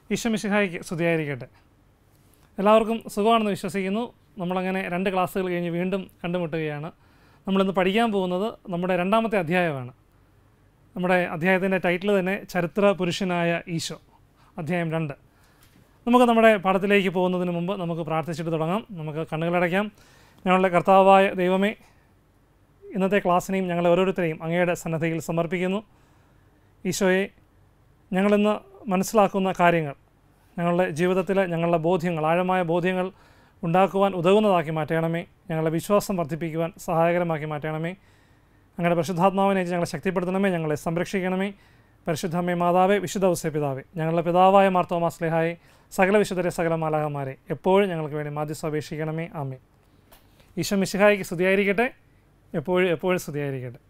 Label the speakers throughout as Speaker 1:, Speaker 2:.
Speaker 1: ഈശ്വമിശിഹായിക്ക് സ്തുതിയായിരിക്കട്ടെ എല്ലാവർക്കും സുഖമാണെന്ന് വിശ്വസിക്കുന്നു നമ്മളങ്ങനെ രണ്ട് ക്ലാസ്സുകൾ കഴിഞ്ഞ് വീണ്ടും കണ്ടുമുട്ടുകയാണ് നമ്മളിന്ന് പഠിക്കാൻ പോകുന്നത് നമ്മുടെ രണ്ടാമത്തെ അധ്യായമാണ് നമ്മുടെ അധ്യായത്തിൻ്റെ ടൈറ്റിൽ തന്നെ ചരിത്ര പുരുഷനായ ഈശോ അധ്യായം രണ്ട് നമുക്ക് നമ്മുടെ പാഠത്തിലേക്ക് പോകുന്നതിന് മുമ്പ് നമുക്ക് പ്രാർത്ഥിച്ചിട്ട് തുടങ്ങാം നമുക്ക് കണ്ണുകളടയ്ക്കാം ഞങ്ങളുടെ കർത്താവായ ദൈവമേ ഇന്നത്തെ ക്ലാസ്സിനെയും ഞങ്ങളെ ഓരോരുത്തരെയും അങ്ങയുടെ സന്നദ്ധയിൽ സമർപ്പിക്കുന്നു ഈശോയെ ഞങ്ങളിന്ന് മനസ്സിലാക്കുന്ന കാര്യങ്ങൾ ഞങ്ങളുടെ ജീവിതത്തിൽ ഞങ്ങളുടെ ബോധ്യങ്ങൾ ആഴമായ ബോധ്യങ്ങൾ ഉണ്ടാക്കുവാൻ ഉതകുന്നതാക്കി മാറ്റണമേ ഞങ്ങളുടെ വിശ്വാസം വർദ്ധിപ്പിക്കുവാൻ സഹായകരമാക്കി മാറ്റണമേ ഞങ്ങളുടെ പരിശുദ്ധാത്മാവിനെ ഞങ്ങളെ ശക്തിപ്പെടുത്തണമേ ഞങ്ങളെ സംരക്ഷിക്കണമേ പരിശുദ്ധമ്മേ മാതാവേ വിശുദ്ധ ഔസ്യ പിതാവേ ഞങ്ങളുടെ പിതാവായ മാർത്തോമാ സ്ലേഹായെ സകല വിശുദ്ധരെ സകല മാലാഹമാരെ എപ്പോഴും ഞങ്ങൾക്ക് വേണ്ടി മാധ്യസ്ഥ അപേക്ഷിക്കണമേ ആമേ ഈശോ മിശിഹായിക്ക് സ്തുതിയായിരിക്കട്ടെ എപ്പോഴും എപ്പോഴും സ്തുതിയായിരിക്കട്ടെ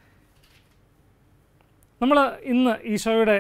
Speaker 1: നമ്മൾ ഇന്ന് ഈശോയുടെ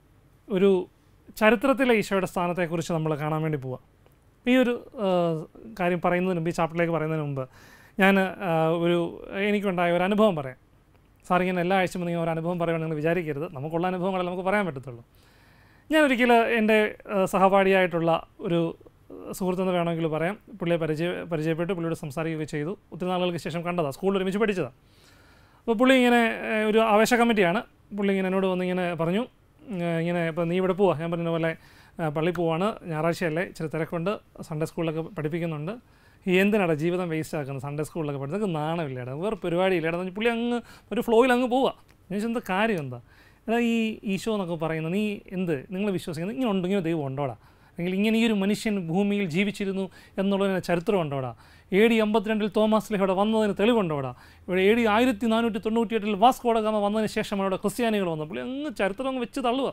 Speaker 1: ഒരു ചരിത്രത്തിലെ ഈശോയുടെ സ്ഥാനത്തെക്കുറിച്ച് നമ്മൾ കാണാൻ വേണ്ടി പോവാം ഈ ഒരു ആ, കാര്യം പറയുന്നതിന് മുമ്പ് ഈ ചാപ്റ്ററിലേക്ക് പറയുന്നതിന് മുമ്പ് ഞാൻ ആ, ഒരു എനിക്കുണ്ടായ ഒരു അനുഭവം പറയാം സാർ ഇങ്ങനെ എല്ലാ ആഴ്ചയും നിങ്ങൾ ഒരു അനുഭവം പറയുമെന്ന് നിങ്ങൾ വിചാരിക്കരുത് നമുക്കുള്ള അനുഭവങ്ങളെ നമുക്ക് പറയാൻ പറ്റത്തുള്ളൂ ഞാൻ ഒരിക്കൽ എൻ്റെ ആ, സഹപാഠിയായിട്ടുള്ള ഒരു സുഹൃത്തെന്ന് വേണമെങ്കിൽ പറയാം പുള്ളിയെ പരിചയ പരിചയപ്പെട്ട് പുള്ളിയോട് സംസാരിക്കുകയൊക്കെ ചെയ്തു ഒത്തിരി നാളുകൾക്ക് ശേഷം കണ്ടതാണ് സ്കൂളിൽ ഒരുമിച്ച് പഠിച്ചതാണ് അപ്പോൾ പുള്ളി ഇങ്ങനെ ഏഹ്, ഒരു ആവേശ കമ്മിറ്റിയാണ് പുള്ളി ഇങ്ങനെ എന്നോട് വന്ന് ഇങ്ങനെ പറഞ്ഞു ഏഹ്, ഇങ്ങനെ ഇപ്പോൾ നീ ഇവിടെ പോവാ ഞാൻ പറഞ്ഞ പോലെ ഏഹ്, പള്ളി പോവാണ് ഞായറാഴ്ചയല്ലേ ഇച്ചിരി തിരക്കുണ്ട് സൺഡേ സ്കൂളിലൊക്കെ പഠിപ്പിക്കുന്നുണ്ട് ഈ എന്തിനാടാ ജീവിതം വേസ്റ്റ് ആക്കുന്നത് സൺഡേ സ്കൂളിലൊക്കെ പഠിത്തം നിനക്ക് നാണമില്ലേടാ വേറെ പരിപാടിയില്ലേടാ എന്ന് പറഞ്ഞ് പുള്ളി അങ്ങ് ഒരു ഫ്ലോയിൽ അങ്ങ് പോവാ ഞാൻ ചോദിച്ചാൽ എന്താ കാര്യം എന്താ എടാ ഈ ഈശോ എന്നൊക്കെ പറയുന്നത് നീ എന്ത് നിങ്ങൾ വിശ്വസിക്കുന്നത് ഇങ്ങനെ ഉണ്ട് ഇങ്ങനെ ദൈവം ഉണ്ടോടാ അല്ലെങ്കിൽ ഇങ്ങനെ ഈ ഒരു മനുഷ്യൻ ഭൂമിയിൽ ജീവിച്ചിരുന്നു എന്നുള്ളതിന് ചരിത്രം ഉണ്ടോടാ എ ഡി അമ്പത്തിരണ്ടിൽ തോമസ് ലിഹയുടെ വന്നതിന് തെളിവുണ്ടോടാ ഇവിടെ എ ഡി ആയിരത്തി നാനൂറ്റി തൊണ്ണൂറ്റിയെട്ടിൽ വാസ്കോഡ ഗാമ വന്നതിന് ശേഷമാണ് ഇവിടെ ക്രിസ്ത്യാനികൾ വന്നത് പുള്ളി അങ്ങ് ചരിത്രം അങ്ങ് വെച്ച് തള്ളുക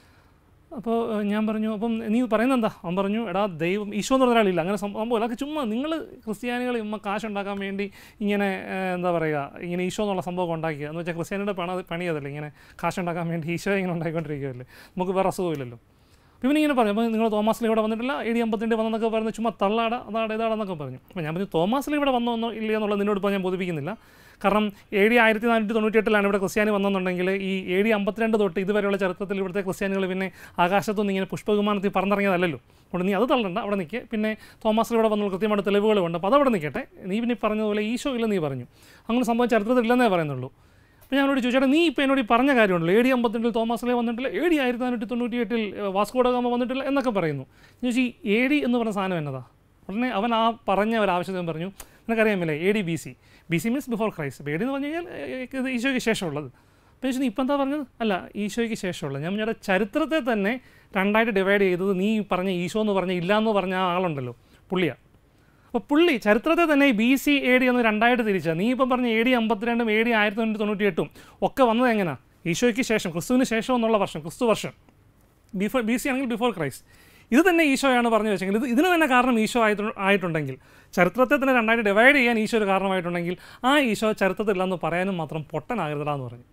Speaker 1: അപ്പോൾ ഏഹ്, ഞാൻ പറഞ്ഞു അപ്പം നീ പറയുന്നത് എന്താ അവൻ പറഞ്ഞു എടാ ദൈവം ഈശോ എന്ന് പറഞ്ഞ ഒരാളില്ല അങ്ങനെ സംഭവം അതൊക്കെ ചുമ്മാ നിങ്ങൾ ക്രിസ്ത്യാനികൾ ഇമ്മ കാശുണ്ടാക്കാൻ വേണ്ടി ഇങ്ങനെ ഏഹ്, എന്താ പറയുക ഇങ്ങനെ ഈശോ എന്നുള്ള സംഭവം ഉണ്ടാക്കിയ എന്ന് വെച്ചാൽ ക്രിസ്ത്യാനിയുടെ പണ പണി അതല്ലേ ഇങ്ങനെ കാശുണ്ടാക്കാൻ വേണ്ടി ഈശോ ഇങ്ങനെ ഉണ്ടാക്കിക്കൊണ്ടിരിക്കുകയല്ലേ നമുക്ക് വേറെ അസുഖമില്ലല്ലോ അപ്പോൾ ഇവനിങ്ങനെ പറഞ്ഞു അപ്പോൾ നിങ്ങൾ തോമസിൽ ഇവിടെ വന്നിട്ടില്ല എ ഡി അമ്പത്തിൻ്റെ വന്നെന്നൊക്കെ പറഞ്ഞ് ചുമ്മാ തള്ളാട അതാണ് ഇതാണെന്നൊക്കെ പറഞ്ഞു അപ്പോൾ ഞാൻ പറഞ്ഞു തോമസിൽ ഇവിടെ വന്നോ എന്നോ ഇല്ല എന്നുള്ളത് നിന്നോട് ഇപ്പോൾ ഞാൻ ബോധിപ്പിക്കുന്നില്ല കാരണം എ ഡി ആയിരത്തി നാനൂറ്റി തൊണ്ണൂറ്റിയെട്ടിലാണ് ഇവിടെ ക്രിസ്ത്യാനി വന്നെന്നുണ്ടെങ്കിൽ ഈ എ ഡി അമ്പത്തിരണ്ട് തൊട്ട് ഇതുവരെയുള്ള ചരിത്രത്തിൽ ഇവിടുത്തെ ക്രിസ്ത്യാനികൾ പിന്നെ ആകാശത്തുനിന്ന് ഇങ്ങനെ പുഷ്പവിമാനത്തിൽ പറന്നിറങ്ങിയതല്ലല്ലോ അവിടെ നീ അത് തള്ളണ്ട അവിടെ നിൽക്കുക പിന്നെ തോമസിൽ ഇവിടെ വന്നുള്ള കൃത്യമായിട്ട് തെളിവുകളുണ്ട് അപ്പോൾ അതവിടെ നിൽക്കട്ടെ നീ പിന്നെ ഈ പറഞ്ഞതുപോലെ ഈശോ ഇല്ലെന്ന് നീ പറഞ്ഞു അങ്ങനെ സംഭവം ചരിത്രത്തിൽ ഇല്ലെന്നേ പറയുന്നുള്ളൂ അപ്പോൾ ഞാനോട് ചോദിച്ചാൽ നീ ഇപ്പോൾ എന്നോട് ഈ പറഞ്ഞ കാര്യമുണ്ടല്ലോ എ ഡി അമ്പത്തിരണ്ടിൽ തോമസിലെ വന്നിട്ടില്ല എ ഡി ആയിരത്തി നാനൂറ്റി തൊണ്ണൂറ്റി എട്ടിൽ വാസ്കോഡഗാമ വന്നിട്ടില്ല എന്നൊക്കെ പറയുന്നു ഞാൻ ചോദിച്ചു ഈ എ ഡി എന്ന് പറഞ്ഞ സാധനം എന്നതാ ഉടനെ അവൻ ആ പറഞ്ഞ ഒരു ആവശ്യത്തിന് പറഞ്ഞു നിനക്കറിയാമല്ലേ A D B C B C means before Christ അപ്പോൾ എ ഡി എന്ന് പറഞ്ഞു കഴിഞ്ഞാൽ ഏ, ഇത് ഈശോയ്ക്ക് ശേഷമുള്ളത് അപ്പോൾ ചോദിച്ചു നീ ഇപ്പം എന്താ പറഞ്ഞത് അല്ല ഈശോയ്ക്ക് ശേഷമുള്ളത് ഞാൻ ഞങ്ങളുടെ ചരിത്രത്തെ തന്നെ രണ്ടായിട്ട് ഡിവൈഡ് ചെയ്തത് നീ ഈ പറഞ്ഞ ഈശോ എന്ന് പറഞ്ഞ ഇല്ല എന്ന് പറഞ്ഞ ആ ആളുണ്ടല്ലോ പുള്ളിയാണ് അപ്പോൾ പുള്ളി ചരിത്രത്തെ തന്നെ ബി സി എ ഡി എന്ന് രണ്ടായിട്ട് തിരിച്ചാൽ നീ ഇപ്പം പറഞ്ഞ എ ഡി അമ്പത്തിരണ്ടും എ ഡി ആയിരത്തി തൊണ്ണൂറ്റി തൊണ്ണൂറ്റി എട്ടും ഒക്കെ വന്നത് എങ്ങനെയാണ് ഈശോയ്ക്ക് ശേഷം ക്രിസ്തുവിന് ശേഷം എന്നുള്ള വർഷം ക്രിസ്തു വർഷം ബിഫോർ ബി സി ആണെങ്കിൽ ബിഫോർ ക്രൈസ്റ്റ് ഇത് തന്നെ ഈശോയാണ് പറഞ്ഞു വെച്ചെങ്കിൽ ഇത് ഇതിന് തന്നെ കാരണം ഈശോ ആയിട്ട് ആയിട്ടുണ്ടെങ്കിൽ ചരിത്രത്തെ തന്നെ രണ്ടായിട്ട് ഡിവൈഡ് ചെയ്യാൻ ഈശോ ഒരു കാരണമായിട്ടുണ്ടെങ്കിൽ ആ ഈശോ ചരിത്രത്തിലില്ലെന്ന് പറയാനും മാത്രം പൊട്ടനാകരുതടാ എന്ന് പറഞ്ഞു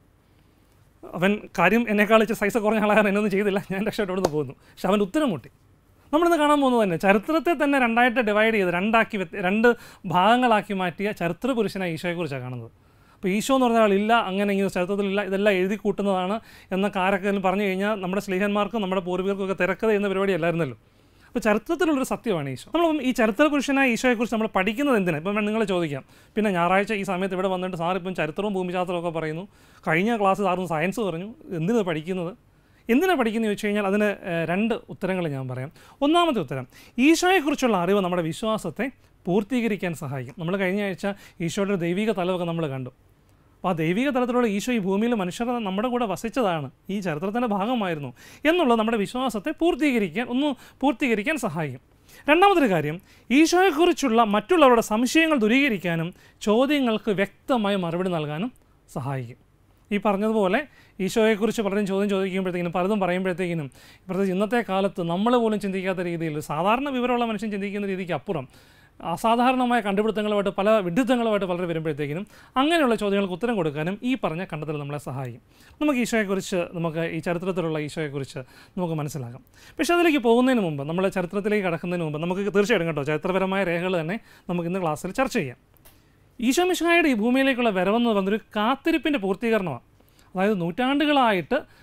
Speaker 1: അവൻ കാര്യം എന്നെക്കാൾ ഇച്ചിരി സൈസ് കുറഞ്ഞ ആളാകാൻ എന്നൊന്നും ചെയ്തില്ല ഞാൻ രക്ഷപ്പെട്ടു പോകുന്നു പക്ഷെ അവൻ്റെ ഉത്തരം മുട്ടി നമ്മളിന്ന് കാണാൻ പോകുന്നത് തന്നെ ചരിത്രത്തെ തന്നെ രണ്ടായിട്ട് ഡിവൈഡ് ചെയ്ത് രണ്ടാക്കി വ്യത്യ- രണ്ട് ഭാഗങ്ങളാക്കി മാറ്റിയ ചരിത്ര പുരുഷനായ ഈശോയെക്കുറിച്ചാണ് കാണുന്നത് അപ്പോൾ ഈശോ എന്ന് പറഞ്ഞ ആളില്ല അങ്ങനെ ഇങ്ങനെ ചരിത്രത്തിലില്ല ഇതെല്ലാം എഴുതി കൂട്ടുന്നതാണ് എന്നൊക്കെ ആരൊക്കെ പറഞ്ഞു കഴിഞ്ഞാൽ നമ്മുടെ സ്നേഹന്മാർക്കും നമ്മുടെ പൂർവികർക്കൊക്കെ തിരക്കഥ എന്ന പരിപാടി അല്ലായിരുന്നല്ലോ അപ്പോൾ ചരിത്രത്തിലുള്ളൊരു സത്യമാണ് ഈശോ നമ്മളിപ്പം ഈ ചരിത്ര പുരുഷനായ ഈശോയെക്കുറിച്ച് നമ്മൾ പഠിക്കുന്നത് എന്തിനാണ് ഇപ്പം നിങ്ങൾ ചോദിക്കാം പിന്നെ ഞായറാഴ്ച ഈ സമയത്ത് ഇവിടെ വന്നിട്ട് സാർ ഇപ്പം ചരിത്രവും ഭൂമിശാസ്ത്രവും ഒക്കെ പറയുന്നു കഴിഞ്ഞ ക്ലാസ് സാറും സയൻസ് പറഞ്ഞു എന്തിനാണ് പഠിക്കുന്നത് എന്തിനാണ് പഠിക്കുന്നത് ചോദിച്ചു കഴിഞ്ഞാൽ അതിന് ഏഹ്, രണ്ട് ഉത്തരങ്ങൾ ഞാൻ പറയാം ഒന്നാമത്തെ ഉത്തരം ഈശോയെക്കുറിച്ചുള്ള അറിവ് നമ്മുടെ വിശ്വാസത്തെ പൂർത്തീകരിക്കാൻ സഹായിക്കും നമ്മൾ കഴിഞ്ഞ ആഴ്ച ഈശോയുടെ ഒരു ദൈവിക തലമൊക്കെ നമ്മൾ കണ്ടു അപ്പോൾ ആ ദൈവിക തലത്തിലുള്ള ഈശോ ഈ ഭൂമിയിൽ മനുഷ്യർ നമ്മുടെ കൂടെ വസിച്ചതാണ് ഈ ചരിത്രത്തിൻ്റെ ഭാഗമായിരുന്നു എന്നുള്ളത് നമ്മുടെ വിശ്വാസത്തെ പൂർത്തീകരിക്കാൻ ഒന്ന് പൂർത്തീകരിക്കാൻ സഹായിക്കും രണ്ടാമതൊരു കാര്യം ഈശോയെക്കുറിച്ചുള്ള മറ്റുള്ളവരുടെ സംശയങ്ങൾ ദൂരീകരിക്കാനും ചോദ്യങ്ങൾക്ക് വ്യക്തമായ മറുപടി നൽകാനും സഹായിക്കും ഈ പറഞ്ഞതുപോലെ ഈശോയെക്കുറിച്ച് പലരും ചോദ്യം ചോദിക്കുമ്പോഴത്തേക്കിനും പലതും പറയുമ്പോഴത്തേക്കിനും പ്രത്യേകിച്ച് ഇന്നത്തെ കാലത്ത് നമ്മൾ പോലും ചിന്തിക്കാത്ത രീതിയിൽ സാധാരണ വിവരമുള്ള മനുഷ്യൻ ചിന്തിക്കുന്ന രീതിക്ക് അപ്പുറം അസാധാരണമായ കണ്ടുപിടുത്തങ്ങളുമായിട്ട് പല വിഡിത്തങ്ങളുമായിട്ട് പലർ വരുമ്പോഴത്തേക്കിനും അങ്ങനെയുള്ള ചോദ്യങ്ങൾക്ക് ഉത്തരം കൊടുക്കാനും ഈ പറഞ്ഞ കണ്ടെത്തൽ നമ്മളെ സഹായിക്കും നമുക്ക് ഈശോയെക്കുറിച്ച് നമുക്ക് ഈ ചരിത്രത്തിലുള്ള ഈശോയെക്കുറിച്ച് നമുക്ക് മനസ്സിലാക്കാം പക്ഷേ അതിലേക്ക് പോകുന്നതിന് മുമ്പ് നമ്മൾ ചരിത്രത്തിലേക്ക് കടക്കുന്നതിന് മുമ്പ് നമുക്ക് തീർച്ചയായിട്ടും കേട്ടോ ചരിത്രപരമായ രേഖകൾ തന്നെ നമുക്ക് ഇന്ന് ക്ലാസ്സിൽ ചർച്ച ചെയ്യാം ഈശോ മിശിഹായുടെ ഈ ഭൂമിയിലേക്കുള്ള വരവെന്ന് പറഞ്ഞൊരു കാത്തിരിപ്പിൻ്റെ പൂർത്തീകരണമാണ് അതായത് നൂറ്റാണ്ടുകളായിട്ട്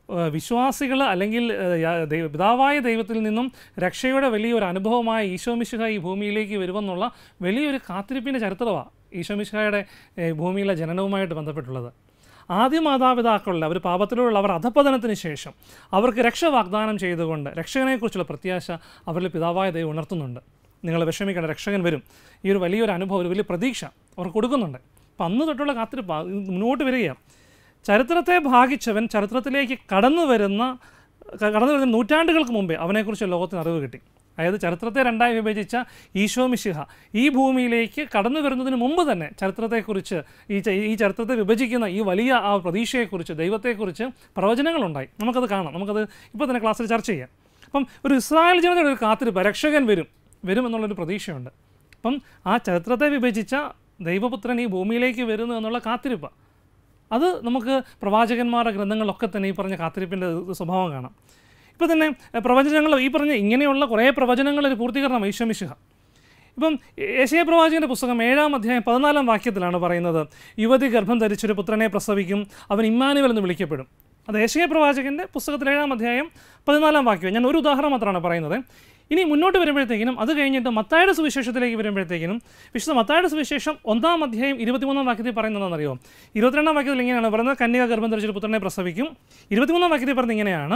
Speaker 1: വിശ്വാസികൾ അല്ലെങ്കിൽ ഏഹ്, യാ- ദൈവ- പിതാവായ ദൈവത്തിൽ നിന്നും രക്ഷയുടെ വലിയൊരു അനുഭവമായ ഈശോമിശിഹ ഈ ഭൂമിയിലേക്ക് വരുമെന്നുള്ള വലിയൊരു കാത്തിരിപ്പിൻ്റെ ചരിത്രമാണ് ഈശോമിശിഹയുടെ ഏഹ്, ഭൂമിയിലെ ജനനവുമായിട്ട് ബന്ധപ്പെട്ടുള്ളത് ആദ്യ മാതാപിതാക്കളിൽ അവർ പാപത്തിലുള്ള അവർ അധപതനത്തിന് ശേഷം അവർക്ക് രക്ഷ വാഗ്ദാനം ചെയ്തുകൊണ്ട് രക്ഷകനെക്കുറിച്ചുള്ള പ്രത്യാശ അവരിൽ പിതാവായ ദൈവം ഉണർത്തുന്നുണ്ട് നിങ്ങൾ വിഷമിക്കേണ്ട രക്ഷകൻ വരും ഈ ഒരു വലിയൊരു അനുഭവം ഒരു വലിയ പ്രതീക്ഷ അവർ കൊടുക്കുന്നുണ്ട് അപ്പം അന്ന് തൊട്ടുള്ള കാത്തിരിപ്പ് ആ, ഇത് മുന്നോട്ട് വരികയാണ് ചരിത്രത്തെ ഭാഗിച്ചവൻ ചരിത്രത്തിലേക്ക് കടന്നു വരുന്ന ക- കടന്നു വരുന്ന നൂറ്റാണ്ടുകൾക്ക് മുമ്പേ അവനെക്കുറിച്ച് ലോകത്തിന് അറിവ് കിട്ടി അതായത് ചരിത്രത്തെ രണ്ടായി വിഭജിച്ച ഈശോ മിശിഹ ഈ ഭൂമിയിലേക്ക് കടന്നു വരുന്നതിന് മുമ്പ് തന്നെ ചരിത്രത്തെക്കുറിച്ച് ഈ ച- ഈ ചരിത്രത്തെ വിഭജിക്കുന്ന ഈ വലിയ ആ പ്രതീക്ഷയെക്കുറിച്ച് ദൈവത്തെക്കുറിച്ച് പ്രവചനങ്ങളുണ്ടായി നമുക്കത് കാണാം നമുക്കത് ഇപ്പോൾ തന്നെ ക്ലാസ്സിൽ ചർച്ച ചെയ്യാം അപ്പം ഒരു ഇസ്രായേൽ ജനതയുടെ ഒരു കാത്തിരിപ്പ് രക്ഷകൻ വരും വരും എന്നുള്ളൊരു പ്രതീക്ഷയുണ്ട് അപ്പം ആ ചരിത്രത്തെ വിഭജിച്ച ദൈവപുത്രൻ ഈ ഭൂമിയിലേക്ക് വരുന്നു എന്നുള്ള കാത്തിരിപ്പ് അത് നമുക്ക് പ്രവാചകന്മാരുടെ ഗ്രന്ഥങ്ങളിലൊക്കെ തന്നെ ഈ പറഞ്ഞ കാത്തിരിപ്പിൻ്റെ സ്വഭാവം കാണാം ഇപ്പോൾ തന്നെ എഹ്, പ്രവചനങ്ങൾ ഈ പറഞ്ഞ ഇങ്ങനെയുള്ള കുറേ പ്രവചനങ്ങൾ ഒരു പൂർത്തീകരണം ഈശ്വമിശിഹ ഇപ്പം ഏഷ്യ പ്രവാചകൻ്റെ പുസ്തകം ഏഴാം അധ്യായം പതിനാലാം വാക്യത്തിലാണ് പറയുന്നത് യുവതി ഗർഭം ധരിച്ചൊരു പുത്രനെ പ്രസവിക്കും അവൻ ഇമ്മാനുവൽ എന്ന് വിളിക്കപ്പെടും അത് ഏഷ്യ പ്രവാചകൻ്റെ പുസ്തകത്തിൽ ഏഴാം അധ്യായം പതിനാലാം വാക്യം ഞാൻ ഒരു ഉദാഹരണം മാത്രമാണ് പറയുന്നത് ഇനി മുന്നോട്ട് വരുമ്പോഴത്തേക്കിനും അത് കഴിഞ്ഞിട്ട് മത്തായുടെ സുവിശേഷത്തിലേക്ക് വരുമ്പോഴത്തേക്കിനും വിശുദ്ധ മത്തായുടെ സുവിശേഷം ഒന്നാം അധ്യായം ഇരുപത്തിമൂന്നാം വാക്യത്തിൽ പറയുന്നതെന്നറിയോ ഇരുപത്തിരണ്ടാം വാക്യത്തിൽ ഇങ്ങനെയാണ് പറയുന്നത് കന്യക ഗർഭം ധരിച്ചൊരു പുത്രനെ പ്രസവിക്കും ഇരുപത്തിമൂന്നാം വാക്യത്തിൽ പറയുന്നത് ഇങ്ങനെയാണ്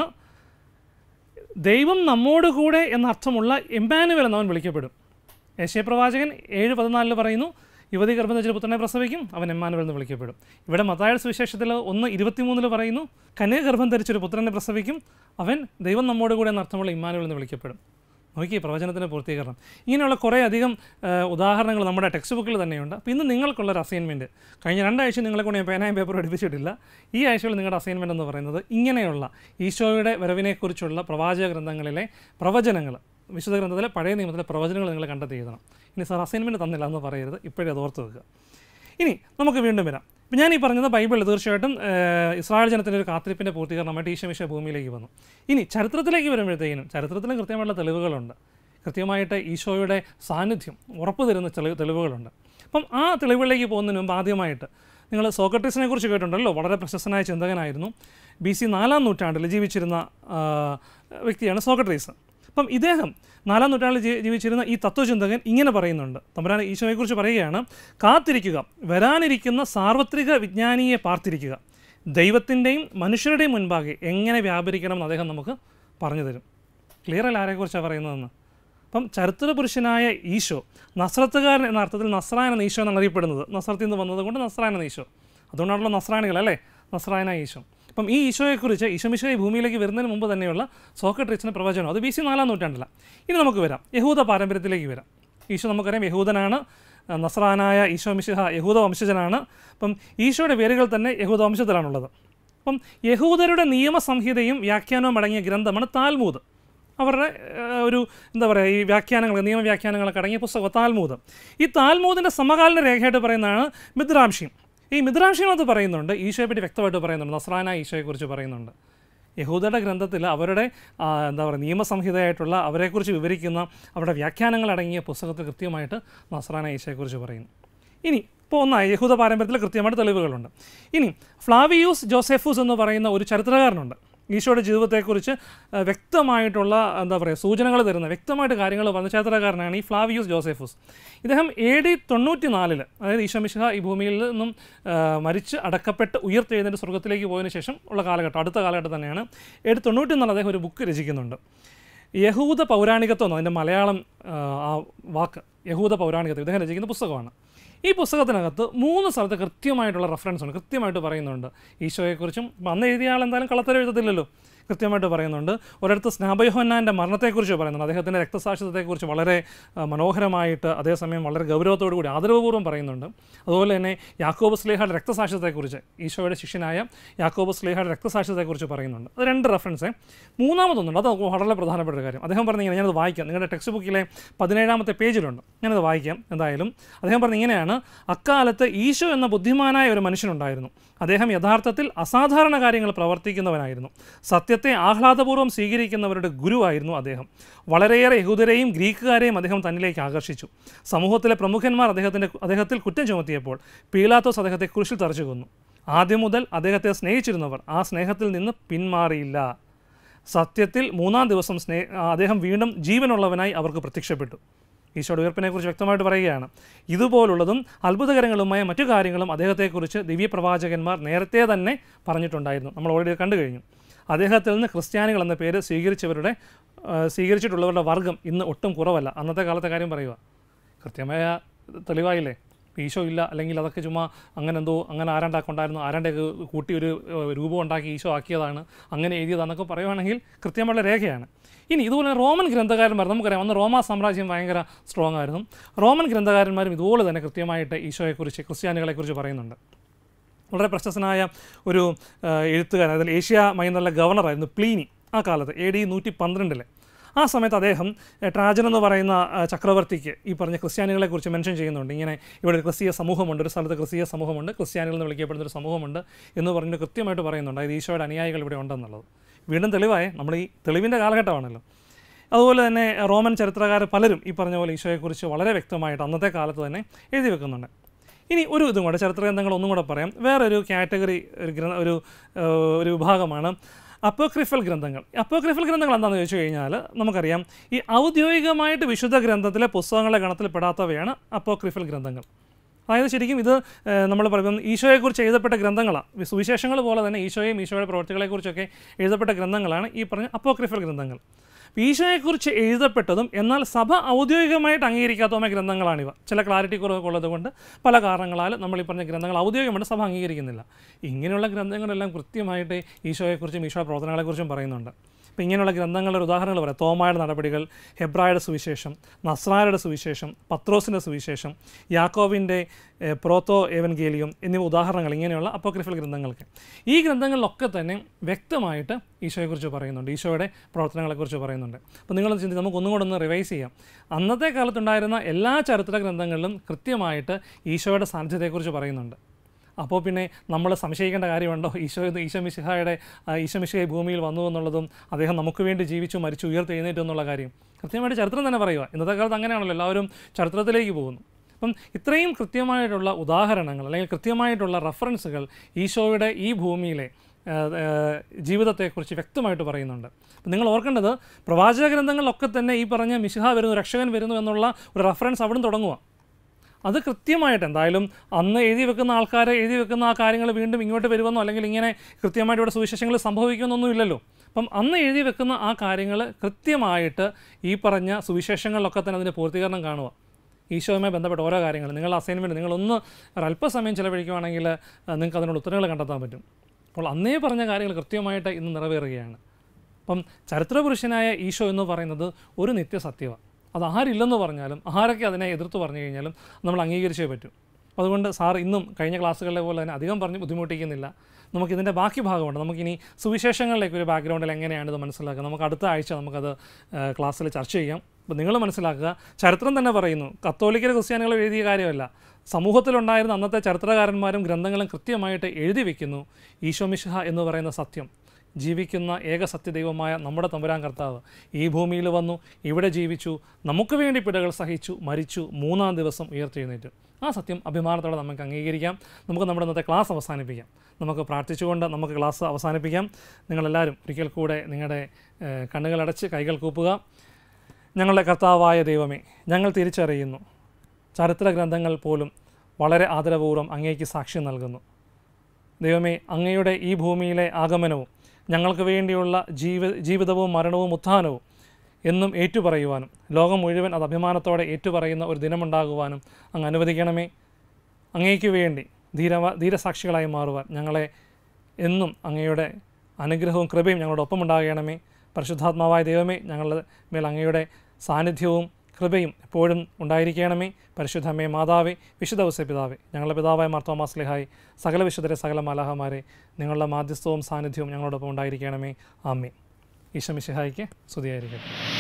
Speaker 1: ദൈവം നമ്മോട് കൂടെ എന്ന അർത്ഥമുള്ള എമ്പാനുവൽ എന്നവൻ വിളിക്കപ്പെടും യേശയപ്രവാചകൻ ഏഴ് പതിനാലിൽ പറയുന്നു യുവതി ഗർഭം ധരിച്ച പുത്രനെ പ്രസവിക്കും അവൻ എമ്മാനുവൽ എന്ന് വിളിക്കപ്പെടും ഇവിടെ മത്തായ സുവിശേഷത്തിൽ ഒന്ന് ഇരുപത്തിമൂന്നിൽ പറയുന്നു കന്യക ഗർഭം ധരിച്ചൊരു പുത്രനെ പ്രസവിക്കും അവൻ ദൈവം നമ്മോട് കൂടെ എന്ന അർത്ഥമുള്ള ഇമ്മാനുവൽ എന്ന് വിളിക്കപ്പെടും നോക്കി പ്രവചനത്തിൻ്റെ പൂർത്തീകരണം ഇങ്ങനെയുള്ള കുറേ അധികം ആ, ഉദാഹരണങ്ങൾ നമ്മുടെ ടെക്സ്റ്റ് ബുക്കിൽ തന്നെയുണ്ട് അപ്പോൾ ഇന്ന് നിങ്ങൾക്കുള്ള ഒരു അസൈൻമെൻറ്റ് കഴിഞ്ഞ രണ്ടാഴ്ച നിങ്ങളെ കൊണ്ട് ഞാൻ പേനയും പേപ്പറും പഠിപ്പിച്ചിട്ടില്ല ഈ ആഴ്ചയിൽ നിങ്ങളുടെ അസൈൻമെൻറ്റ് എന്ന് പറയുന്നത് ഇങ്ങനെയുള്ള ഈശോയുടെ വരവിനെക്കുറിച്ചുള്ള പ്രവാചക ഗ്രന്ഥങ്ങളിലെ പ്രവചനങ്ങൾ വിശുദ്ധ ഗ്രന്ഥത്തിലെ പഴയ നിയമത്തിലെ പ്രവചനങ്ങൾ നിങ്ങൾ കണ്ടെത്തി എഴുതണം ഇനി സാർ അസൈൻമെൻറ്റ് തന്നില്ല എന്ന് പറയരുത് ഇപ്പോഴേ അത് ഓർത്ത് വെക്കുക ഇനി നമുക്ക് വീണ്ടും വരാം ഇപ്പം ഞാൻ ഈ പറഞ്ഞത് ബൈബിളിൽ തീർച്ചയായിട്ടും ഏഹ്, ഇസ്രായേൽ ജനത്തിൻ്റെ ഒരു കാത്തിരിപ്പിൻ്റെ പൂർത്തീകരണമായിട്ട് ഈശമിഷ ഭൂമിയിലേക്ക് വന്നു ഇനി ചരിത്രത്തിലേക്ക് വരുമ്പോഴത്തേക്കിനും ചരിത്രത്തിലും കൃത്യമായിട്ടുള്ള തെളിവുകളുണ്ട് കൃത്യമായിട്ട് ഈശോയുടെ സാന്നിധ്യം ഉറപ്പ് തരുന്ന തെളി തെളിവുകളുണ്ട് അപ്പം ആ തെളിവുകളിലേക്ക് പോകുന്നതിന് മുമ്പ് ആദ്യമായിട്ട് നിങ്ങൾ സോക്രട്ടീസിനെ കുറിച്ച് കേട്ടിട്ടുണ്ടല്ലോ വളരെ പ്രശസ്തനായ ചിന്തകനായിരുന്നു ബി സി നാലാം നൂറ്റാണ്ടിൽ ജീവിച്ചിരുന്ന ആ, വ്യക്തിയാണ് സോക്രട്ടീസ് അപ്പം ഇദ്ദേഹം നാലാം നൂറ്റാണ്ടിൽ ജീ- ജീവിച്ചിരുന്ന ഈ തത്വചിന്തകൻ ഇങ്ങനെ പറയുന്നുണ്ട് തമ്പുരാൻ ഈശോയെക്കുറിച്ച് പറയുകയാണ് കാത്തിരിക്കുക വരാനിരിക്കുന്ന സാർവത്രിക വിജ്ഞാനിയെ പാർത്തിരിക്കുക ദൈവത്തിൻ്റെയും മനുഷ്യരുടെയും മുൻപാകെ എങ്ങനെ വ്യാപരിക്കണം അദ്ദേഹം നമുക്ക് പറഞ്ഞു തരും ക്ലിയർ അല്ല ആരെക്കുറിച്ചാണ് പറയുന്നതെന്ന് അപ്പം ചരിത്ര പുരുഷനായ ഈശോ നസ്രത്തുകാരൻ എന്ന അർത്ഥത്തിൽ നസ്രായൻ എന്ന ഈശോ എന്നാണ് അറിയപ്പെടുന്നത് നസ്രത്തിൽ നിന്ന് വന്നതുകൊണ്ട് നസ്രായൻ എന്ന ഈശോ അതുകൊണ്ടാണല്ലോ നസ്രായണികൾ അല്ലേ നസ്രായന ഈശോ അപ്പം ഈ ഈശോയെക്കുറിച്ച് ഈശോമിശോ ഈ ഭൂമിയിലേക്ക് വരുന്നതിന് മുമ്പ് തന്നെയുള്ള സോക്രട്ടീസിൻ്റെ പ്രവചനം അത് ബി സി നാലാം നൂറ്റാണ്ടില്ല ഇനി നമുക്ക് വരാം യഹൂദ പാരമ്പര്യത്തിലേക്ക് വരാം ഈശോ നമുക്കറിയാം യഹൂദനാണ് ആ, നസ്രാനായ ഈശോ മിശിഹ യഹൂദ വംശജനാണ് അപ്പം ഈശോയുടെ പേരുകൾ തന്നെ യഹൂദ വംശത്തിലാണുള്ളത് അപ്പം യഹൂദരുടെ നിയമസംഹിതയും വ്യാഖ്യാനവും അടങ്ങിയ ഗ്രന്ഥമാണ് താൽമൂദ് അവരുടെ ഏഹ്, ഒരു എന്താ പറയുക ഈ വ്യാഖ്യാനങ്ങൾ നിയമവ്യാഖ്യാനങ്ങളൊക്കെ അടങ്ങിയ പുസ്തകം താൽമൂദ് ഈ താൽമൂദിൻ്റെ സമകാലീന രേഖയായിട്ട് പറയുന്നതാണ് മിദ്രാംഷിം ഈ മിദ്രാംഷിനകത്ത് പറയുന്നുണ്ട് ഈശോയെ പറ്റി വ്യക്തമായിട്ട് പറയുന്നുണ്ട് നസ്രാന ഈശോയെക്കുറിച്ച് പറയുന്നുണ്ട് യഹൂദയുടെ ഗ്രന്ഥത്തിൽ അവരുടെ ആ, എന്താ പറയുക നിയമസംഹിതയായിട്ടുള്ള അവരെക്കുറിച്ച് വിവരിക്കുന്ന അവരുടെ വ്യാഖ്യാനങ്ങൾ അടങ്ങിയ പുസ്തകത്തിൽ കൃത്യമായിട്ട് നസ്രാന ഈശോയെക്കുറിച്ച് പറയുന്നു ഇനി ഇപ്പോൾ ഒന്നായി യഹൂദ പാരമ്പര്യത്തിൽ കൃത്യമായിട്ട് തെളിവുകളുണ്ട് ഇനി ഫ്ലാവിയൂസ് ജോസെഫൂസ് എന്ന് പറയുന്ന ഒരു ചരിത്രകാരനുണ്ട് ഈശോയുടെ ജീവിതത്തെക്കുറിച്ച് ആ, വ്യക്തമായിട്ടുള്ള എന്താ പറയുക സൂചനകൾ തരുന്ന വ്യക്തമായിട്ട് കാര്യങ്ങൾ പറഞ്ഞ ചരിത്രകാരനാണ് ഈ ഫ്ലാവിയൂസ് ജോസെഫൂസ് ഇദ്ദേഹം എ ഡി തൊണ്ണൂറ്റി നാലിൽ അതായത് ഈശോ മിശിഹ ഈ ഭൂമിയിൽ നിന്നും ആ, മരിച്ച് അടക്കപ്പെട്ട് ഉയർത്തെഴുന്നേറ്റ് സ്വർഗത്തിലേക്ക് പോയതിനു ശേഷം ഉള്ള കാലഘട്ടം അടുത്ത കാലഘട്ടം തന്നെയാണ് എ ഡി തൊണ്ണൂറ്റി നാല് അദ്ദേഹം ഒരു ബുക്ക് രചിക്കുന്നുണ്ട് യഹൂദ പൗരാണികത്വം എന്ന് അതിൻ്റെ മലയാളം ആ, ആ വാക്ക് യഹൂദ പൗരാണികത്വം ഇദ്ദേഹം രചിക്കുന്ന പുസ്തകമാണ് ഈ പുസ്തകത്തിനകത്ത് മൂന്ന് സ്ഥലത്ത് കൃത്യമായിട്ടുള്ള റെഫറൻസ് ഉണ്ട് കൃത്യമായിട്ട് പറയുന്നുണ്ട് ഈശോയെക്കുറിച്ചും ഇപ്പം അന്ന് എഴുതിയ ആൾ എന്തായാലും കള്ളത്തരം എഴുതത്തില്ലല്ലോ കൃത്യമായിട്ട് പറയുന്നുണ്ട് ഒരിടത്ത് സ്നാപയോഹന്നാൻ്റെ മരണത്തെക്കുറിച്ച് പറയുന്നുണ്ട് അദ്ദേഹത്തിൻ്റെ രക്തസാക്ഷിത്വത്തെക്കുറിച്ച് വളരെ ആ, മനോഹരമായിട്ട് അതേസമയം വളരെ ഗൗരവത്തോടു കൂടി ആദരവപൂർവ്വം പറയുന്നുണ്ട് അതുപോലെ തന്നെ യാക്കോബ് സ്ലേഹയുടെ രക്തസാക്ഷിത്വത്തെക്കുറിച്ച് ഈശോയുടെ ശിഷ്യനായ യാക്കോബ് സ്ലേഹയുടെ രക്തസാക്ഷിത്വത്തെക്കുറിച്ച് പറയുന്നുണ്ട് അത് രണ്ട് റെഫറൻസ് മൂന്നാമതൊന്നുണ്ട് അത് വളരെ പ്രധാനപ്പെട്ട ഒരു കാര്യം അദ്ദേഹം പറഞ്ഞ ഇങ്ങനെ ഞാനത് വായിക്കാം നിങ്ങളുടെ ടെക്സ്റ്റ് ബുക്കിലെ പതിനേഴാമത്തെ പേജിലുണ്ട് ഞാനത് വായിക്കാം എന്തായാലും അദ്ദേഹം പറഞ്ഞ ഇങ്ങനെയാണ് അക്കാലത്ത് ഈശോ എന്ന ബുദ്ധിമാനായ ഒരു മനുഷ്യനുണ്ടായിരുന്നു അദ്ദേഹം യഥാർത്ഥത്തിൽ അസാധാരണ കാര്യങ്ങൾ പ്രവർത്തിക്കുന്നവനായിരുന്നു സത്യത്തെ ആഹ്ലാദപൂർവ്വം സ്വീകരിക്കുന്നവരുടെ ഗുരുവായിരുന്നു അദ്ദേഹം വളരെയേറെ യഹൂദരെയും ഗ്രീക്കുകാരെയും അദ്ദേഹം തന്നിലേക്ക് ആകർഷിച്ചു സമൂഹത്തിലെ പ്രമുഖന്മാർ അദ്ദേഹത്തിൻ്റെ അദ്ദേഹത്തിൽ കുറ്റം ചുമത്തിയപ്പോൾ പീലാത്തോസ് അദ്ദേഹത്തെ കുരിശിൽ തറച്ചു കൊന്നു ആദ്യം മുതൽ അദ്ദേഹത്തെ സ്നേഹിച്ചിരുന്നവർ ആ സ്നേഹത്തിൽ നിന്ന് പിന്മാറിയില്ല സത്യത്തിൽ മൂന്നാം ദിവസം സ്നേ ആ, അദ്ദേഹം വീണ്ടും ജീവനുള്ളവനായി അവർക്ക് പ്രത്യക്ഷപ്പെട്ടു ഈശോയുടെ ഉയർപ്പിനെക്കുറിച്ച് വ്യക്തമായിട്ട് പറയുകയാണ് ഇതുപോലുള്ളതും അത്ഭുതകരങ്ങളുമായ മറ്റു കാര്യങ്ങളും അദ്ദേഹത്തെക്കുറിച്ച് ദിവ്യപ്രവാചകന്മാർ നേരത്തെ തന്നെ പറഞ്ഞിട്ടുണ്ടായിരുന്നു നമ്മൾ ഓൾറെഡി കണ്ടു കഴിഞ്ഞു അദ്ദേഹത്തിൽ നിന്ന് ക്രിസ്ത്യാനികൾ എന്ന പേര് സ്വീകരിച്ചവരുടെ ആ, സ്വീകരിച്ചിട്ടുള്ളവരുടെ വർഗം ഇന്ന് ഒട്ടും കുറവല്ല അന്നത്തെ കാലത്തെ കാര്യം പറയുക കൃത്യമായ തെളിവായില്ലേ ഈശോ ഇല്ല അല്ലെങ്കിൽ അതൊക്കെ ചുമ്മാ അങ്ങനെ എന്തോ അങ്ങനെ ആരാണ്ടാക്കുണ്ടായിരുന്നു ആരാണ്ടൊക്കെ കൂട്ടി ഒരു ഏഹ്, രൂപം ഉണ്ടാക്കി ഈശോ ആക്കിയതാണ് അങ്ങനെ എഴുതിയതാണെന്നൊക്കെ പറയുവാണെങ്കിൽ കൃത്യമുള്ള രേഖയാണ് ഇനി ഇതുപോലെ റോമൻ ഗ്രന്ഥകാരന്മാർ നമുക്കറിയാം അന്ന് റോമാ സാമ്രാജ്യം ഭയങ്കര സ്ട്രോങ് ആയിരുന്നു റോമൻ ഗ്രന്ഥകാരന്മാരും ഇതുപോലെ തന്നെ കൃത്യമായിട്ട് ഈശോയെക്കുറിച്ച് ക്രിസ്ത്യാനികളെക്കുറിച്ച് പറയുന്നുണ്ട് വളരെ പ്രശസ്തനായ ഒരു ആ, എഴുത്തുകാരൻ അതിൽ ഏഷ്യ മൈനുള്ള ഗവർണറായിരുന്നു പ്ലീനി ആ കാലത്ത് എ ഡി നൂറ്റി പന്ത്രണ്ടില് ആ സമയത്ത് അദ്ദേഹം എ, ട്രാജൻ എന്ന് പറയുന്ന ആ, ചക്രവർത്തിക്ക് ഈ പറഞ്ഞ ക്രിസ്ത്യാനികളെക്കുറിച്ച് മെൻഷൻ ചെയ്യുന്നുണ്ട് ഇങ്ങനെ ഇവിടെ ഒരു ക്രിസ്തീയ സമൂഹമുണ്ട് ഒരു സ്ഥലത്ത് ക്രിസ്തീയ സമൂഹമുണ്ട് ക്രിസ്ത്യാനികൾ എന്ന് വിളിക്കപ്പെടുന്ന ഒരു സമൂഹമുണ്ട് എന്ന് പറഞ്ഞിട്ട് കൃത്യമായിട്ട് പറയുന്നുണ്ട് അതായത് ഈശോയുടെ അനുയായികൾ ഇവിടെ ഉണ്ടെന്നുള്ളത് വീണ്ടും തെളിവായ നമ്മൾ ഈ തെളിവിൻ്റെ കാലഘട്ടമാണല്ലോ അതുപോലെ തന്നെ റോമൻ ചരിത്രകാർ പലരും ഈ പറഞ്ഞ പോലെ ഈശോയെക്കുറിച്ച് വളരെ വ്യക്തമായിട്ട് അന്നത്തെ കാലത്ത് തന്നെ എഴുതി വെക്കുന്നുണ്ട് ഇനി ഒരു ഇതും കൂടെ ചരിത്ര ഗ്രന്ഥങ്ങൾ ഒന്നും കൂടെ പറയാം വേറൊരു കാറ്റഗറി ഒരു ഗ്രന്ഥ ഒരു ഏഹ്, ഒരു വിഭാഗമാണ് അപ്പോക്രിഫൽ ഗ്രന്ഥങ്ങൾ അപ്പോക്രിഫൽ ഗ്രന്ഥങ്ങൾ എന്താണെന്ന് ചോദിച്ചു കഴിഞ്ഞാൽ നമുക്കറിയാം ഈ ഔദ്യോഗികമായിട്ട് വിശുദ്ധ ഗ്രന്ഥത്തിലെ പുസ്തകങ്ങളെ ഗണത്തിൽപ്പെടാത്തവയാണ് അപ്പോക്രിഫൽ ഗ്രന്ഥങ്ങൾ അതായത് ശരിക്കും ഇത് ഏഹ്, നമ്മൾ പറയുന്നത് ഈശോയെക്കുറിച്ച് എഴുതപ്പെട്ട ഗ്രന്ഥങ്ങളാണ് സുവിശേഷങ്ങൾ പോലെ തന്നെ ഈശോയും ഈശോയുടെ പ്രവർത്തികളെക്കുറിച്ചൊക്കെ എഴുതപ്പെട്ട ഗ്രന്ഥങ്ങളാണ് ഈ പറഞ്ഞ അപ്പോക്രിഫൽ ഗ്രന്ഥങ്ങൾ ഈശോയെക്കുറിച്ച് എഴുതപ്പെട്ടതും എന്നാൽ സഭ ഔദ്യോഗികമായിട്ട് അംഗീകരിക്കാത്തതുമായ ഗ്രന്ഥങ്ങളാണിവ ചില ക്ലാരിറ്റി കുറവൊക്കെ ഉള്ളത് കൊണ്ട് പല കാരണങ്ങളാൽ നമ്മൾ ഈ പറഞ്ഞ ഗ്രന്ഥങ്ങൾ ഔദ്യോഗികമായിട്ട് സഭ അംഗീകരിക്കുന്നില്ല ഇങ്ങനെയുള്ള ഗ്രന്ഥങ്ങളെല്ലാം കൃത്യമായിട്ട് ഈശോയെക്കുറിച്ചും ഈശോയുടെ പ്രവർത്തനങ്ങളെക്കുറിച്ചും പറയുന്നുണ്ട് അപ്പോൾ ഇങ്ങനെയുള്ള ഗ്രന്ഥങ്ങളുടെ ഒരു ഉദാഹരണങ്ങൾ പറയാം തോമായുടെ നടപടികൾ ഹെബ്രായുടെ സുവിശേഷം നസ്രായുടെ സുവിശേഷം പത്രോസിൻ്റെ സുവിശേഷം യാക്കോവിൻ്റെ ഏഹ്, പ്രോത്തോ ഏവൻഗേലിയം എന്നിവ ഉദാഹരണങ്ങൾ ഇങ്ങനെയുള്ള അപ്പോക്രിഫൽ ഗ്രന്ഥങ്ങൾക്ക് ഈ ഗ്രന്ഥങ്ങളിലൊക്കെ തന്നെ വ്യക്തമായിട്ട് ഈശോയെക്കുറിച്ച് പറയുന്നുണ്ട് ഈശോയുടെ പ്രവർത്തനങ്ങളെക്കുറിച്ച് പറയുന്നുണ്ട് അപ്പോൾ നിങ്ങൾ ചിന്തി നമുക്ക് ഒന്നും കൂടെ ഒന്ന് റിവൈസ് ചെയ്യാം അന്നത്തെ കാലത്തുണ്ടായിരുന്ന എല്ലാ ചരിത്ര ഗ്രന്ഥങ്ങളിലും കൃത്യമായിട്ട് ഈശോയുടെ സാന്നിധ്യത്തെക്കുറിച്ച് പറയുന്നുണ്ട് അപ്പോൾ പിന്നെ നമ്മൾ സംശയിക്കേണ്ട കാര്യമുണ്ടോ ഈശോ ഈശോ മിശിഹായുടെ ആ, ഈശോ മിശിഹായി ഭൂമിയിൽ വന്നു എന്നുള്ളതും അദ്ദേഹം നമുക്ക് വേണ്ടി ജീവിച്ചു മരിച്ചു ഉയർത്തെഴുന്നേറ്റു എന്നുള്ള കാര്യം കൃത്യമായിട്ട് ചരിത്രം തന്നെ പറയുക ഇന്നത്തെ കാലത്ത് അങ്ങനെയാണല്ലോ എല്ലാവരും ചരിത്രത്തിലേക്ക് പോകുന്നു അപ്പം ഇത്രയും കൃത്യമായിട്ടുള്ള ഉദാഹരണങ്ങൾ അല്ലെങ്കിൽ കൃത്യമായിട്ടുള്ള റെഫറൻസുകൾ ഈശോയുടെ ഈ ഭൂമിയിലെ ആ, ആ, ജീവിതത്തെക്കുറിച്ച് വ്യക്തമായിട്ട് പറയുന്നുണ്ട് അപ്പം നിങ്ങൾ ഓർക്കേണ്ടത് പ്രവാചക ഗ്രന്ഥങ്ങളിലൊക്കെ തന്നെ ഈ പറഞ്ഞ മിശിഹ വരുന്നു രക്ഷകൻ വരുന്നു എന്നുള്ള ഒരു റെഫറൻസ് അവിടെ തുടങ്ങുക അത് കൃത്യമായിട്ട് എന്തായാലും അന്ന് എഴുതി വെക്കുന്ന ആൾക്കാരെ എഴുതി വെക്കുന്ന ആ കാര്യങ്ങൾ വീണ്ടും ഇങ്ങോട്ട് വരുമെന്നോ അല്ലെങ്കിൽ ഇങ്ങനെ കൃത്യമായിട്ട് ഇവിടെ സുവിശേഷങ്ങൾ സംഭവിക്കുമെന്നൊന്നും ഇല്ലല്ലോ അപ്പം അന്ന് എഴുതി വെക്കുന്ന ആ കാര്യങ്ങൾ കൃത്യമായിട്ട് ഈ പറഞ്ഞ സുവിശേഷങ്ങളിലൊക്കെ തന്നെ അതിൻ്റെ പൂർത്തീകരണം കാണുക ഈശോയുമായി ബന്ധപ്പെട്ട ഓരോ കാര്യങ്ങൾ നിങ്ങൾ അസൈൻമെൻറ്റ് നിങ്ങളൊന്ന് ഒരല്പസമയം ചിലവഴിക്കുവാണെങ്കിൽ ആ, നിങ്ങൾക്ക് അതിനുള്ള ഉത്തരങ്ങൾ കണ്ടെത്താൻ പറ്റും അപ്പോൾ അന്നേ പറഞ്ഞ കാര്യങ്ങൾ കൃത്യമായിട്ട് ഇന്ന് നിറവേറുകയാണ് അപ്പം ചരിത്രപുരുഷനായ ഈശോ എന്ന് പറയുന്നത് ഒരു നിത്യസത്യമാണ് അത് ആരില്ലെന്ന് പറഞ്ഞാലും ആരൊക്കെ അതിനെ എതിർത്ത് പറഞ്ഞു കഴിഞ്ഞാലും നമ്മൾ അംഗീകരിച്ചേ പറ്റൂ അതുകൊണ്ട് സാർ ഇന്നും കഴിഞ്ഞ ക്ലാസ്സുകളിലെ പോലെ തന്നെ അധികം പറഞ്ഞ് ബുദ്ധിമുട്ടിക്കുന്നില്ല നമുക്കിതിൻ്റെ ബാക്കി ഭാഗമുണ്ട് നമുക്കിനി സുവിശേഷങ്ങളിലേക്ക് ഒരു ബാക്ക്ഗ്രൗണ്ടിൽ എങ്ങനെയാണ് ഇത് മനസ്സിലാക്കുക നമുക്ക് അടുത്ത ആഴ്ച നമുക്കത് ആ, ക്ലാസ്സിൽ ചർച്ച ചെയ്യാം അപ്പോൾ നിങ്ങൾ മനസ്സിലാക്കുക ചരിത്രം തന്നെ പറയുന്നു കത്തോലിക്കൽ ക്രിസ്ത്യാനികൾ എഴുതിയ കാര്യമല്ല സമൂഹത്തിലുണ്ടായിരുന്ന അന്നത്തെ ചരിത്രകാരന്മാരും ഗ്രന്ഥങ്ങളും കൃത്യമായിട്ട് എഴുതി വെക്കുന്നു ഈശോ മിശിഹ എന്ന് പറയുന്ന സത്യം ജീവിക്കുന്ന ഏക സത്യദൈവമായ നമ്മുടെ തമ്പുരാൻ കർത്താവ് ഈ ഭൂമിയിൽ വന്നു ഇവിടെ ജീവിച്ചു നമുക്ക് വേണ്ടി പിടകൾ സഹിച്ചു മരിച്ചു മൂന്നാം ദിവസം ഉയർത്തെഴുന്നേറ്റു ആ സത്യം അഭിമാനത്തോടെ നമുക്ക് അംഗീകരിക്കാം നമുക്ക് നമ്മുടെ ഇന്നത്തെ ക്ലാസ് അവസാനിപ്പിക്കാം നമുക്ക് പ്രാർത്ഥിച്ചുകൊണ്ട് നമുക്ക് ക്ലാസ് അവസാനിപ്പിക്കാം നിങ്ങളെല്ലാവരും ഒരിക്കൽ കൂടെ നിങ്ങളുടെ ഏഹ്, കണ്ണുകളടച്ച് കൈകൾ കൂപ്പുക ഞങ്ങളുടെ കർത്താവായ ദൈവമേ ഞങ്ങൾ തിരിച്ചറിയുന്നു ചരിത്ര ഗ്രന്ഥങ്ങൾ പോലും വളരെ ആദരപൂർവ്വം അങ്ങേക്ക് സാക്ഷ്യം നൽകുന്നു ദൈവമേ അങ്ങയുടെ ഈ ഭൂമിയിലെ ആഗമനവും ഞങ്ങൾക്ക് വേണ്ടിയുള്ള ജീവ ജീവിതവും മരണവും ഉത്ഥാനവും എന്നും ഏറ്റുപറയുവാനും ലോകം മുഴുവൻ അത് അഭിമാനത്തോടെ ഏറ്റുപറയുന്ന ഒരു ദിനമുണ്ടാകുവാനും അങ്ങ് അനുവദിക്കണമേ അങ്ങേക്ക് വേണ്ടി ധീര ധീരസാക്ഷികളായി മാറുവാൻ ഞങ്ങളെ എന്നും അങ്ങയുടെ അനുഗ്രഹവും കൃപയും ഞങ്ങളുടെ ഒപ്പം ഉണ്ടാകണമേ പരിശുദ്ധാത്മാവായ ദൈവമേ ഞങ്ങളുടെ മേൽ അങ്ങയുടെ സാന്നിധ്യവും കൃപയും എപ്പോഴും ഉണ്ടായിരിക്കണമേ പരിശുദ്ധ അമ്മേ മാതാവേ വിശുദ്ധ പിതാവേ ഞങ്ങളുടെ പിതാവായ മാർത്തോമാസ്ലിഹായി സകല വിശുദ്ധരെ സകല മലഹമാരെ നിങ്ങളുടെ മാധ്യസ്ഥവും സാന്നിധ്യവും ഞങ്ങളോടൊപ്പം ഉണ്ടായിരിക്കണമേ ആമ്മേ ഈശോ മിശിഹായിക്ക് സ്തുതിയായിരിക്കട്ടെ